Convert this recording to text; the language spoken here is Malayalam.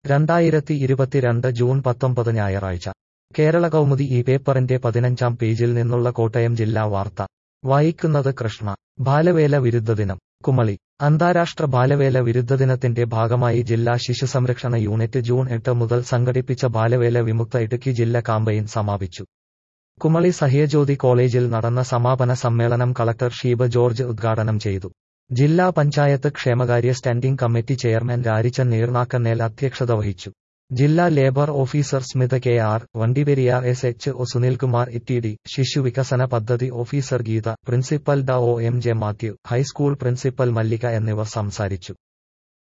രണ്ടായിരത്തി ഇരുപത്തിരണ്ട് ജൂൺ പത്തൊമ്പത് ഞായറാഴ്ച കേരള കൗമുദി ഈ പേപ്പറിന്റെ പതിനഞ്ചാം പേജിൽ നിന്നുള്ള കോട്ടയം ജില്ലാ വാർത്ത വായിക്കുന്നത് കൃഷ്ണ ബാലവേല വിരുദ്ധ ദിനം കുമളി അന്താരാഷ്ട്ര ബാലവേല വിരുദ്ധ ദിനത്തിന്റെ ഭാഗമായി ജില്ലാ ശിശുസംരക്ഷണ യൂണിറ്റ് ജൂൺ എട്ട് മുതൽ സംഘടിപ്പിച്ച ബാലവേല വിമുക്ത ഇടുക്കി ജില്ല കാമ്പയിൻ സമാപിച്ചു കുമളി സഹ്യജ്യോതി കോളേജിൽ നടന്ന സമാപന സമ്മേളനം കളക്ടർ ഷീബ ജോർജ് ഉദ്ഘാടനം ചെയ്തു ജില്ലാ പഞ്ചായത്ത് ക്ഷേമകാര്യ standing committee chairman Rarichan Neernakkannel അധ്യക്ഷത വഹിച്ചു ജില്ലാ labour officer Smitha K R Vandiperiyar S H O Sunilkumar ഇറ്റിഡി ശിശു വികസന പദ്ധതി ഓഫീസർ ഗീത പ്രിൻസിപ്പൽ ഡ O M J Mathew high school principal Mallika എന്നിവർ സംസാരിച്ചു